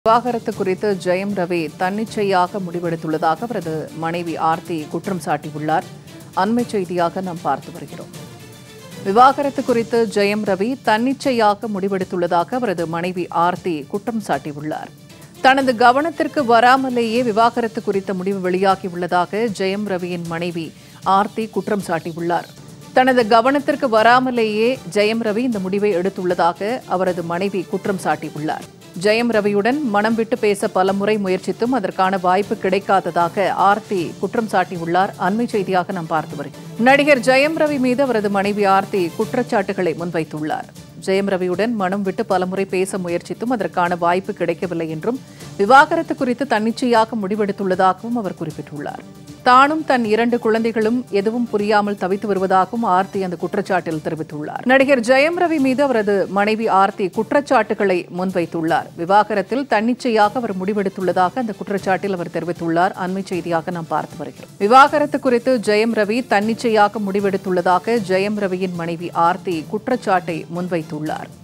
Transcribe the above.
விவாகரத்து குறித்து ஜெயம் ரவி தன்னிச்சையாக முடிவெடுத்துள்ளதாக அவரது மனைவி ஆர்த்தி குற்றம் சாட்டியுள்ளார் அண்மை செய்தியாக நாம் பார்த்து வருகிறோம் விவாகரத்து குறித்து ஜெயம் ரவி தன்னிச்சையாக முடிவெடுத்துள்ளதாக அவரது மனைவி ஆர்த்தி குற்றம் சாட்டியுள்ளார் தனது கவனத்திற்கு வராமலேயே விவாகரத்து குறித்த முடிவு வெளியாகியுள்ளதாக ஜெயம் ரவியின் மனைவி ஆர்த்தி குற்றம் சாட்டியுள்ளார் தனது கவனத்திற்கு வராமலேயே ஜெயம் ரவி இந்த முடிவை எடுத்துள்ளதாக அவரது மனைவி குற்றம் சாட்டியுள்ளார் ஜெயம் ரவியுடன் மனம் விட்டு பேச பலமுறை முயற்சித்தும் அதற்கான வாய்ப்பு கிடைக்காததாக ஆர்த்தி குற்றம் சாட்டியுள்ளார் அண்மை செய்தியாக நாம் பார்த்து வருகிறோம் நடிகர் ஜெயம் ரவி மீது அவரது மனைவி ஆர்த்தி குற்றச்சாட்டுகளை முன்வைத்துள்ளார் ஜெயம் ரவியுடன் மனம் விட்டு பலமுறை பேச முயற்சித்தும் அதற்கான வாய்ப்பு கிடைக்கவில்லை என்றும் விவாகரத்து குறித்து தன்னிச்சையாக முடிவெடுத்துள்ளதாகவும் அவர் குறிப்பிட்டுள்ளார் தானும் தன் இரண்டு குழந்தைகளும் எதுவும் புரியாமல் தவித்து வருவதாகவும் ஆர்த்தி அந்த குற்றச்சாட்டில் தெரிவித்துள்ளார் நடிகர் ஜெயம் ரவி மீது அவரது மனைவி ஆர்த்தி குற்றச்சாட்டுகளை முன்வைத்துள்ளார் விவாகரத்தில் தன்னிச்சையாக அவர் முடிவெடுத்துள்ளதாக அந்த குற்றச்சாட்டில் அவர் தெரிவித்துள்ளார் அண்மை செய்தியாக நாம் பார்த்து வருகிறோம் விவாகரத்து குறித்து ஜெயம் ரவி தன்னிச்சையாக முடிவெடுத்துள்ளதாக ஜெயம் ரவியின் மனைவி ஆர்த்தி குற்றச்சாட்டை முன்வைத்துள்ளார்